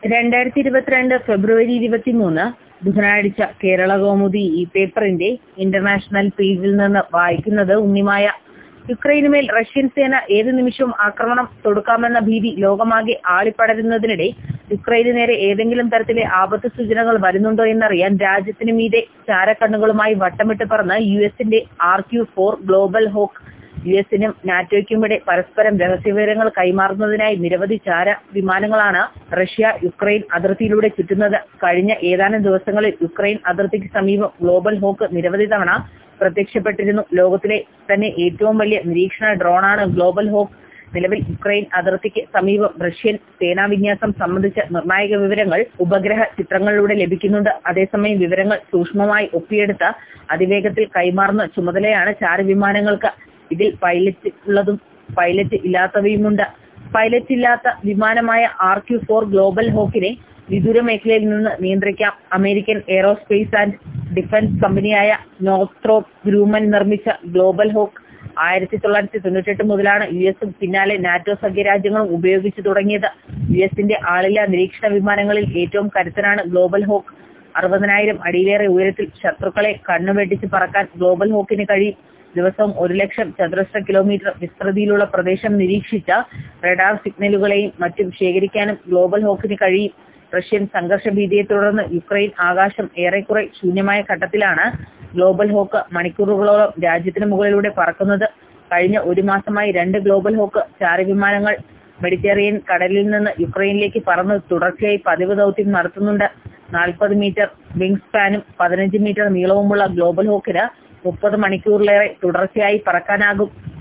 രണ്ടായിരത്തി ഇരുപത്തിരണ്ട് ഫെബ്രുവരി ഇരുപത്തിമൂന്ന് ബുധനാഴ്ച കേരള കൗമുദി ഈ പേപ്പറിന്റെ ഇന്റർനാഷണൽ പേജിൽ നിന്ന് വായിക്കുന്നത് ഉണ്ണിമായ യുക്രൈനുമേൽ റഷ്യൻ സേന ഏത് നിമിഷവും ആക്രമണം തൊടുക്കാമെന്ന ഭീതി ലോകമാകെ ആളിപ്പടരുന്നതിനിടെ യുക്രൈന് നേരെ ഏതെങ്കിലും തരത്തിലെ ആപത്ത് സൂചനകൾ വരുന്നുണ്ടോ എന്നറിയാൻ രാജ്യത്തിന് മീതെ ചാരക്കണ്ണുകളുമായി വട്ടമിട്ട് പറന്ന് യു എസിന്റെ R Q four Global Hawk U എസിനും നാറ്റോയ്ക്കുമിടെ പരസ്പരം രഹസ്യവിവരങ്ങൾ കൈമാറുന്നതിനായി നിരവധി ചാര വിമാനങ്ങളാണ് റഷ്യ യുക്രൈൻ അതിർത്തിയിലൂടെ ചുറ്റുന്നത് കഴിഞ്ഞ ഏതാനും ദിവസങ്ങളിൽ യുക്രൈൻ അതിർത്തിക്ക് സമീപം ഗ്ലോബൽ ഹോക്ക് നിരവധി തവണ പ്രത്യക്ഷപ്പെട്ടിരുന്നു ലോകത്തിലെ തന്നെ ഏറ്റവും വലിയ നിരീക്ഷണ ഡ്രോണാണ് ഗ്ലോബൽ ഹോക്ക് നിലവിൽ യുക്രൈൻ അതിർത്തിക്ക് സമീപം റഷ്യൻ സേനാ വിന്യാസം സംബന്ധിച്ച നിർണായക വിവരങ്ങൾ ഉപഗ്രഹ ചിത്രങ്ങളിലൂടെ ലഭിക്കുന്നുണ്ട് അതേസമയം വിവരങ്ങൾ സൂക്ഷ്മമായി ഒപ്പിയെടുത്ത് അതിവേഗത്തിൽ കൈമാറുന്ന ചുമതലയാണ് ചാരവിമാനങ്ങൾക്ക് ഇതിൽ പൈലറ്റ് ഉള്ളതും പൈലറ്റ് ഇല്ലാത്തവയുമുണ്ട് പൈലറ്റ് ഇല്ലാത്ത വിമാനമായ ആർ ക്യു ഫോർ ഗ്ലോബൽ ഹോക്കിനെ വിദൂര മേഖലയിൽ നിന്ന് നിയന്ത്രിക്കാം അമേരിക്കൻ എയറോസ്പേസ് ആൻഡ് ഡിഫൻസ് കമ്പനിയായ നോർത്രോപ്പ് ഗ്രൂമൻ നിർമ്മിച്ച ഗ്ലോബൽ ഹോക്ക് ആയിരത്തി തൊള്ളായിരത്തി തൊണ്ണൂറ്റെട്ട് മുതലാണ് യു എസും പിന്നാലെ നാറ്റോ സഖ്യരാജ്യങ്ങളും ഉപയോഗിച്ചു തുടങ്ങിയത് യു എസിന്റെ ആളില്ലാ നിരീക്ഷണ വിമാനങ്ങളിൽ ഏറ്റവും കരുത്തനാണ് ഗ്ലോബൽ ഹോക്ക് അറുപതിനായിരം അടിയിലേറെ ഉയരത്തിൽ ശത്രുക്കളെ കണ്ണുവെട്ടിച്ച് പറക്കാൻ ഗ്ലോബൽ ഹോക്കിന് കഴിയും ദിവസവും ഒരു ലക്ഷം ചതുരശ്ര കിലോമീറ്റർ വിസ്തൃതിയിലുള്ള പ്രദേശം നിരീക്ഷിച്ച റഡാർ സിഗ്നലുകളെയും മറ്റും ശേഖരിക്കാനും ഗ്ലോബൽ ഹോക്കിന് കഴിയും റഷ്യൻ സംഘർഷ ഭീതിയെ തുടർന്ന് യുക്രൈൻ ആകാശം ഏറെക്കുറെ ശൂന്യമായ ഘട്ടത്തിലാണ് ഗ്ലോബൽ ഹോക്ക് മണിക്കൂറുകളോളം രാജ്യത്തിന് മുകളിലൂടെ പറക്കുന്നത് കഴിഞ്ഞ ഒരു മാസമായി രണ്ട് ഗ്ലോബൽ ഹോക്ക് ചാരവിമാനങ്ങൾ മെഡിറ്ററേനിയൻ കടലിൽ നിന്ന് യുക്രൈനിലേക്ക് പറന്ന് തുടർച്ചയായി പതിവ് ദൗത്യം നടത്തുന്നുണ്ട് നാൽപ്പത് മീറ്റർ വിങ് സ്പാനും പതിനഞ്ച് മീറ്റർ നീളവുമുള്ള ഗ്ലോബൽ ഹോക്കിന് മുപ്പത് മണിക്കൂറിലേറെ തുടർച്ചയായി പറക്കാനാകും